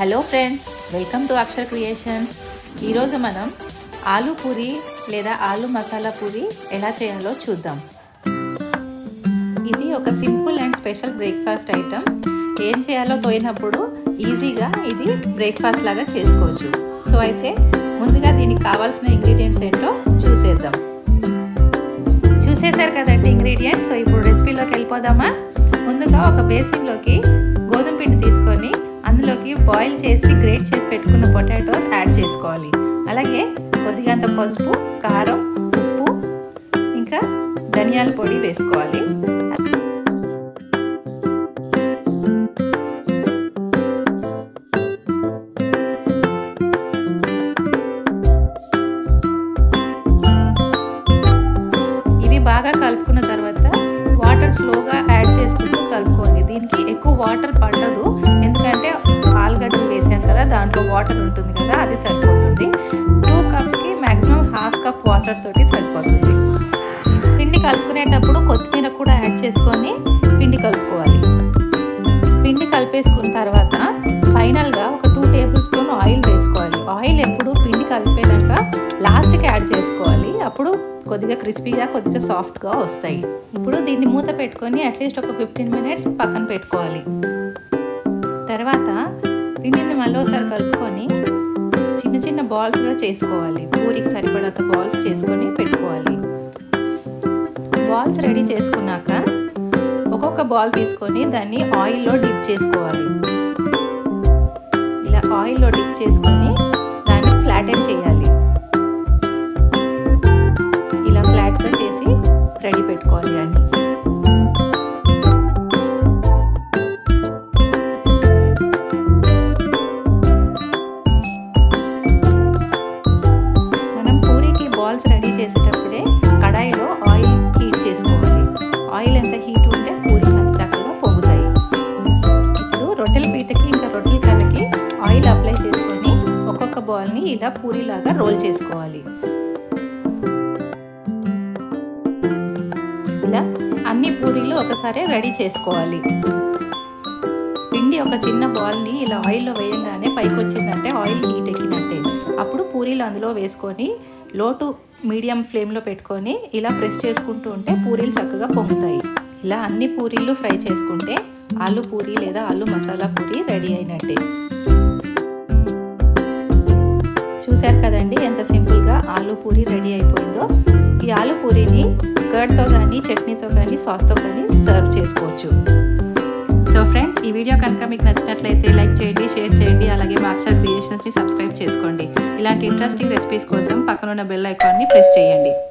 hello friends welcome to Akshar creations ఈరోజు మనం ఆలు పూరి లేదా ఆలు మసాలా పూరి ఎలా చేయాలో చూద్దాం ఇది ఒక simple and special breakfast item ఏం చేయాలో తోయినప్పుడు ఈజీగా ఇది బ్రేక్ఫాస్ట్ లాగా చేసుకోవచ్చు సో అయితే ముందుగా దీనికి కావాల్సిన ఇంగ్రీడియంట్స్ ఏంటో చూసేద్దాం చూసేశారు కదండి ఇంగ్రీడియంట్స్ సో ఇప్పుడు రెసిపీలోకి వెళ్ళిపోదామా ముందుగా ఒక బేసిన్లోకి గోధుమ పిండి తీసుకొని అందులోకి బాయిల్ చేసి గ్రేట్ చేసి పెట్టుకున్న పొటాటోస్ యాడ్ చేసుకోవాలి అలాగే కొద్దిగంత పసుపు కారం ఉప్పు ఇంకా ధనియాల పొడి వేసుకోవాలి ఇవి బాగా కలుపుకున్న తర్వాత వాటర్ స్లోగా యాడ్ చేసుకుంటూ కలుపుకోండి దీనికి ఎక్కువ వాటర్ పడదు ఎందుకంటే ఆలుగడ్డలు వేసాం కదా దాంట్లో వాటర్ ఉంటుంది కదా అది సరిపోతుంది టూ కప్స్కి మ్యాక్సిమం హాఫ్ కప్ వాటర్ తోటి సరిపోతుంది పిండి కలుపుకునేటప్పుడు కొత్తిమీర కూడా యాడ్ చేసుకొని పిండి కలుపుకోవాలి పిండి కలిపేసుకున్న తర్వాత ఫైనల్గా ఒక టూ టేబుల్ స్పూన్ ఆయిల్ వేసుకోవాలి ఆయిల్ ఎప్పుడు పిండి కలిపేనాక లాస్ట్కి యాడ్ చేసుకోవాలి అప్పుడు కొద్దిగా క్రిస్పీగా కొద్దిగా సాఫ్ట్గా వస్తాయి ఇప్పుడు దీన్ని మూత పెట్టుకొని అట్లీస్ట్ ఒక ఫిఫ్టీన్ మినిట్స్ పక్కన పెట్టుకోవాలి తర్వాత పిండిని మళ్ళీ ఒకసారి కలుపుకొని చిన్న చిన్న బాల్స్గా చేసుకోవాలి పూరికి సరిపడంత బాల్స్ చేసుకొని పెట్టుకోవాలి బాల్స్ రెడీ చేసుకున్నాక ఒక్కొక్క బాల్ తీసుకొని దాన్ని ఆయిల్లో డిప్ చేసుకోవాలి ఇలా ఆయిల్లో డిప్ చేసుకొని దాన్ని ఫ్లాటెన్ చేయాలి ఇలా ఫ్లాట్గా చేసి రెడీ పెట్టుకోవాలి అన్ని మనం పూరికి బాల్స్ రెడీ చేసేటప్పుడే కడాయిలో ఆయిల్ హీట్ చేసుకోవాలి ఆయిల్ ఎంత హీట్ ఉంటే పూరి అంత చక్కగా పొంగుతాయి ఇప్పుడు రొట్టెల పీటకి ఇంకా రొట్టెల కర్రకి ఆయిల్ అప్లై చేసుకొని ఒక్కొక్క బాల్ని ఇలా పూరిలాగా రోల్ చేసుకోవాలి ఇలా అన్ని పూరీలు ఒకసారి రెడీ చేసుకోవాలి పిండి ఒక చిన్న బాల్ని ఇలా ఆయిల్లో వేయంగానే పైకి వచ్చిందంటే ఆయిల్ హీట్ ఎక్కినట్టే అప్పుడు పూరీలు అందులో వేసుకొని లో టు మీడియం ఫ్లేమ్లో పెట్టుకొని ఇలా ప్రెస్ చేసుకుంటూ ఉంటే పూరీలు చక్కగా పొంగుతాయి ఇలా అన్ని పూరీలు ఫ్రై చేసుకుంటే ఆలు పూరి లేదా ఆలు మసాలా పూరి రెడీ అయినట్టే చూశారు కదండి ఎంత సింపుల్గా ఆలు పూరి రెడీ అయిపోయిందో ఈ ఆలు పూరిని కర్డ్తో కానీ చట్నీతో కానీ సాస్తో కానీ సర్వ్ చేసుకోవచ్చు సో ఫ్రెండ్స్ ఈ వీడియో కనుక మీకు నచ్చినట్లయితే లైక్ చేయండి షేర్ చేయండి అలాగే మా అక్షర్ క్రియేషన్స్ని సబ్స్క్రైబ్ చేసుకోండి ఇలాంటి ఇంట్రెస్టింగ్ రెసిపీస్ కోసం పక్కనున్న బెల్ ఐకాన్ని ప్రెస్ చేయండి